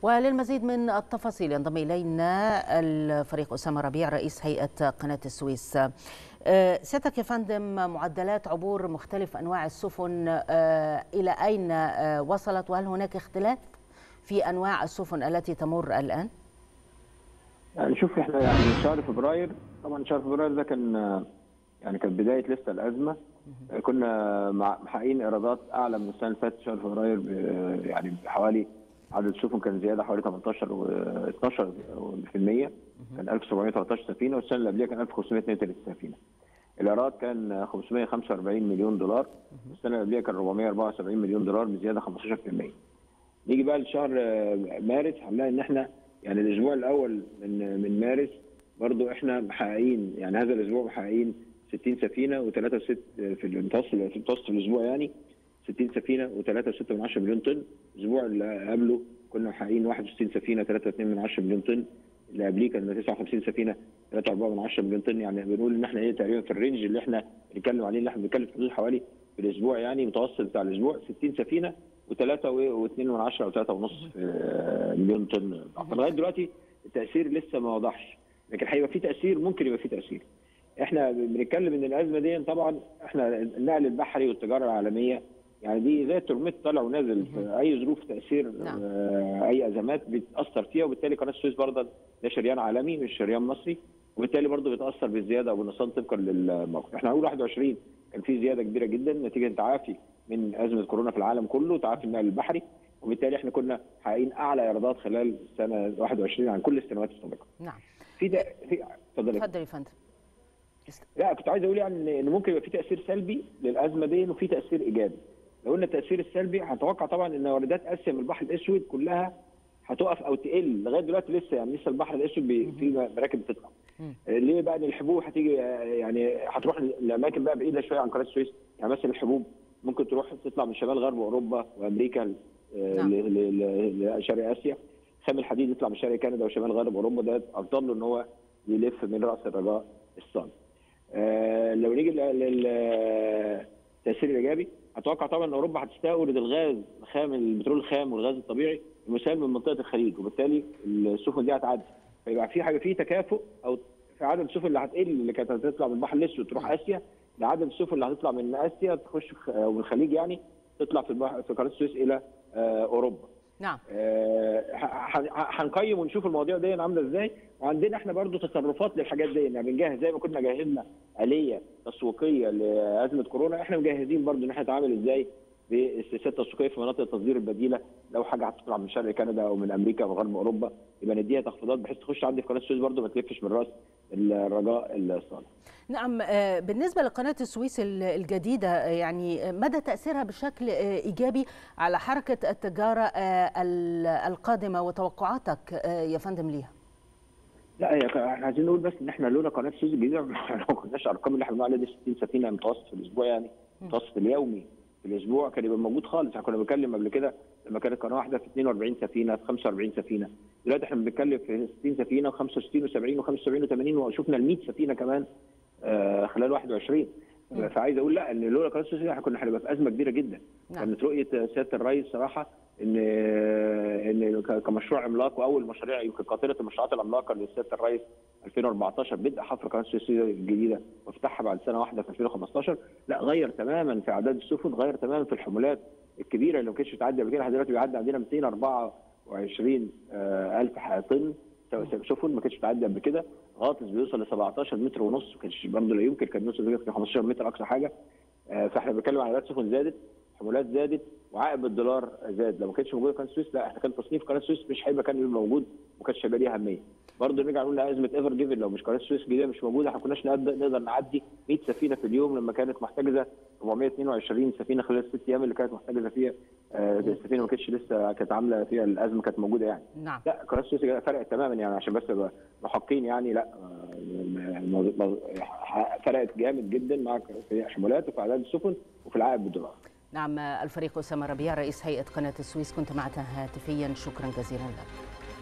وللمزيد من التفاصيل ينضم إلينا الفريق أسامة ربيع رئيس هيئة قناة السويس سيادتك يا فندم معدلات عبور مختلف أنواع السفن إلى أين وصلت وهل هناك اختلاف في أنواع السفن التي تمر الآن؟ يعني شوف احنا يعني شهر فبراير طبعا شهر فبراير ده كان يعني كانت بدايه لسه الازمه كنا محققين ايرادات اعلى من السنه اللي فاتت شهر فبراير يعني بحوالي عدد السفن كان زياده حوالي 18 و 12% كان 1713 سفينه والسنه اللي قبلها كان 1532 سفينه. الايراد كان 545 مليون دولار والسنه اللي قبلها كان 474 مليون دولار بزياده 15%. نيجي بقى لشهر مارس هنلاقي ان احنا يعني الاسبوع الاول من من مارس برضو احنا محققين يعني هذا الاسبوع محققين 60 سفينه و3 في المتوسط في المتوسط الاسبوع يعني 60 سفينه و3.6 مليون طن الاسبوع اللي قبله كنا محققين 61 سفينه 3.2 مليون طن اللي قبليه كان 59 سفينه 3.4 مليون طن يعني بنقول ان احنا ايه تقريبا في الرينج اللي احنا بنتكلم عليه اللي احنا بنتكلم في حدود حوالي في الاسبوع يعني متوسط بتاع الاسبوع 60 سفينه و3 و2 من 10 او 3.5 مليون طن لغايه دلوقتي التاثير لسه ما وضحش لكن هيبقى في تاثير ممكن يبقى في تاثير احنا بنتكلم ان الازمه دي طبعا احنا النقل البحري والتجاره العالميه يعني دي زي الترميت طالع ونازل في اي ظروف تاثير نعم. آه اي ازمات بتاثر فيها وبالتالي قناه السويس برضه ده شريان عالمي مش شريان مصري وبالتالي برضه بيتاثر بالزياده او بالنقصان طبقا للموقف احنا هنقول 21 كان في زياده كبيره جدا نتيجه تعافي من ازمه كورونا في العالم كله تعافي النقل البحري وبالتالي احنا كنا حققين اعلى ايرادات خلال سنه 21 عن كل السنوات السابقه. نعم. في ده في اتفضل اتفضل يا فندم. لا كنت عايز اقول يعني ان ممكن يبقى في تاثير سلبي للازمه دي وفي تاثير ايجابي. لو قلنا التاثير السلبي هنتوقع طبعا ان واردات اسيا من البحر الاسود كلها هتقف او تقل لغايه دلوقتي لسه يعني لسه البحر الاسود في مراكب بتطلع. ليه بقى ان الحبوب هتيجي يعني هتروح لاماكن بقى بعيده شويه عن قناه السويس يعني مثلا الحبوب ممكن تروح تطلع من شمال غرب اوروبا وامريكا لشرق اسيا خام الحديد يطلع من شرق كندا وشمال غرب اوروبا ده افضل له ان هو يلف من راس الرجاء الصامت. آه لو نيجي للتاثير الايجابي اتوقع طبعا ان اوروبا هتستورد الغاز خام البترول الخام والغاز الطبيعي المسال من منطقه الخليج وبالتالي السفن دي هتعدي فيبقى في حاجه في تكافؤ او في عدد السفن اللي هتقل اللي كانت هتطلع من البحر الاسود تروح اسيا لعدد السفن اللي هتطلع من اسيا تخش او من الخليج يعني تطلع في البحر في قناه السويس الى آه اوروبا. نعم. هنقيم ونشوف المواضيع دي عامله ازاي وعندنا احنا برضو تصرفات للحاجات دي يعني بنجهز زي ما كنا جهزنا اليه تسويقيه لازمه كورونا احنا مجهزين برضو ان احنا نتعامل ازاي بالسياسات التسويقيه في مناطق التصدير البديله لو حاجه هتطلع من شرق كندا او من امريكا او غرب اوروبا يبقى نديها تخفيضات بحيث تخش عندي في قناه السويس برضو ما تلفش من راس الرجاء الصالح. نعم بالنسبه لقناه السويس الجديده يعني مدى تاثيرها بشكل ايجابي على حركه التجاره القادمه وتوقعاتك يا فندم ليها؟ لا هي احنا عايزين نقول بس ان احنا لولا قناه السويس الجديده ما كناش ارقام اللي احنا بنقول عليها دي 60 سفينه متوسط في الاسبوع يعني المتوسط اليومي في الاسبوع كان يبقى موجود خالص احنا كنا بنتكلم قبل كده لما كانت قناه واحده في 42 سفينه في 45 سفينه دلوقتي احنا بنتكلم في 60 سفينه و65 و70 و75 و80 وشفنا ال 100 سفينه كمان آه خلال 21 م. فعايز اقول لا ان لولا قناه السويس احنا كنا هنبقى في ازمه كبيره جدا نعم. كانت رؤيه سياده الرئيس صراحه ان ان كمشروع عملاق واول مشاريع يمكن قاطره المشروعات العملاقه لسياده الرئيس 2014 بدء حفر قناه السويس الجديده وافتتاحها بعد سنه واحده في 2015 لا غير تماما في اعداد السفن غير تماما في الحمولات الكبيره اللي ما كانتش بتعدي قبل كده دلوقتي بيعدي عندنا 224 الف طن سفن ما كانتش بتعدي قبل كده غاطس بيوصل ل 17 متر ونص ما كانش برضه لا يمكن كان يوصل 15 متر اقصى حاجه فاحنا بنتكلم عن عدد سفن زادت حمولات زادت وعائد بالدولار زاد لو ما كانتش موجوده قناه السويس لا احنا كان تصنيف قناه السويس مش هيبقى كان موجود وما كانش هيبقى ليها اهميه برضه نرجع نقول ازمه ايفر جيفن لو مش قناه السويس الجديده مش موجوده احنا ما كناش نقدر نعدي 100 سفينه في اليوم لما كانت محتجزه 422 سفينه خلال الست ايام اللي كانت محتجزه فيها آه السفينه ما كانتش لسه كانت عامله فيها الازمه كانت موجوده يعني نعم لا قناه السويس فرقت تماما يعني عشان بس محقين يعني لا فرقت جامد جدا مع في حمولات وفي اعداد السفن وفي العائد بالدولار نعم الفريق أسامة ربيع رئيس هيئة قناة السويس كنت معنا هاتفيا شكرا جزيلا لك